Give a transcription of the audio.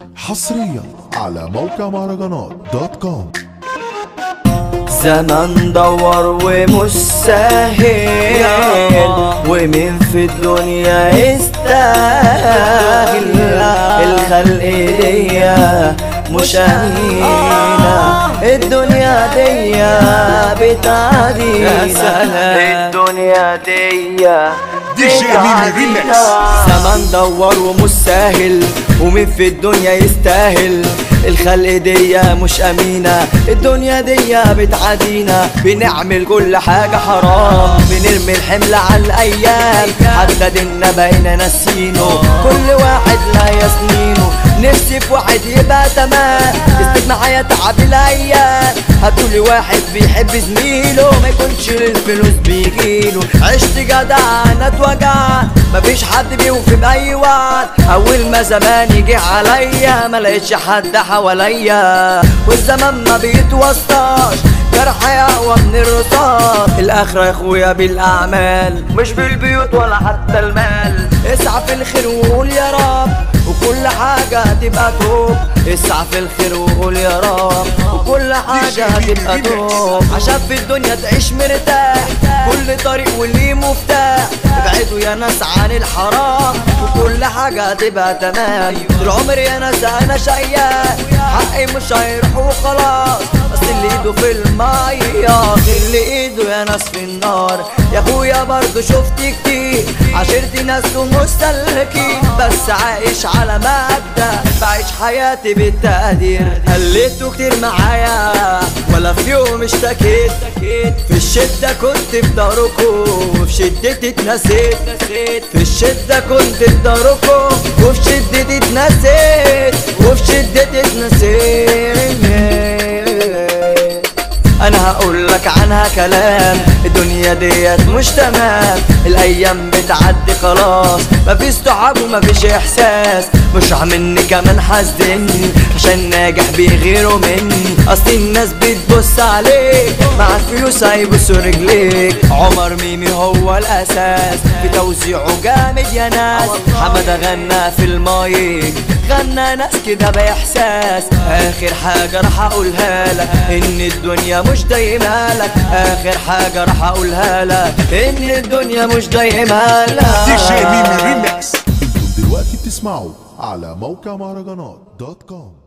حصريا على موقع مهرجانات دوت كوم زمن دور ومش سهل ومين في الدنيا يستاهل الخلق دي مش أمينة الدنيا دي بتعدينا الدنيا دي دي جي ميمي ريميكس. زمن دور ومش سهل ومين في الدنيا يستاهل الخلق دي مش امينه الدنيا دي بتعادينا بنعمل كل حاجه حرام بنرمي الحمل على الايام حتى ديننا بقينا ناسينه كل واحد لا يسنينه نفسي في واحد يبقى تمام يستك معايا تعب الايام هاتولي واحد بيحب زميله ما يكونش للفلوس بيجيله عشت جدع انا اتوجع مفيش حد بيوفي باي وعد اول ما زمان يجي عليا ما لقيتش حد حواليا والزمان ما بيتوسطاش جرح يقوى من الرصاص الاخرة يا اخويا بالاعمال مش بالبيوت ولا حتى المال اسعى في الخير وقول يا رب وكل حاجة هتبقى توب اسعى في الخير وقول يا رب وكل حاجة هتبقى توب عشان في الدنيا تعيش مرتاح كل طريق وليه مفتاح ابعدوا يا ناس عن الحرام وكل حاجة هتبقى تمام طول عمري يا ناس انا شقيان حقي مش هيروح وخلاص بس اللي ايده في المية اللي ايده يا ناس في النار يا اخويا برضو شفت كتير عشرت ناس ومستهلكين بس عايش على مبدأ بعيش حياتي بالتقدير قليتوا كتير معايا ولا في يوم اشتكيت في الشدة كنت في داركم وفي شدتي اتنسيت في الشدة كنت في داركم وفي شدتي اتنسيت وفي شدتي اتنسيت انا هقول لك عنها كلام الدنيا ديت مش تمام الايام بتعدي خلاص مفيش صحاب ومفيش احساس مش مني كمان حاسدني عشان ناجح بيغيروا مني اصل الناس بتبص عليك مع الفلوس هيبصوا رجليك عمر ميمي هو الاساس في توزيعه جامد يا ناس حمد غنى في المايك غنى ناس كده باحساس اخر حاجه راح اقولها لك ان الدنيا مش دايما لك اخر حاجه راح اقولها لك ان الدنيا مش دايما دي لك جي ميمي ريميكس انتم دلوقتي بتسمعوا على موقع مهرجانات دوت كوم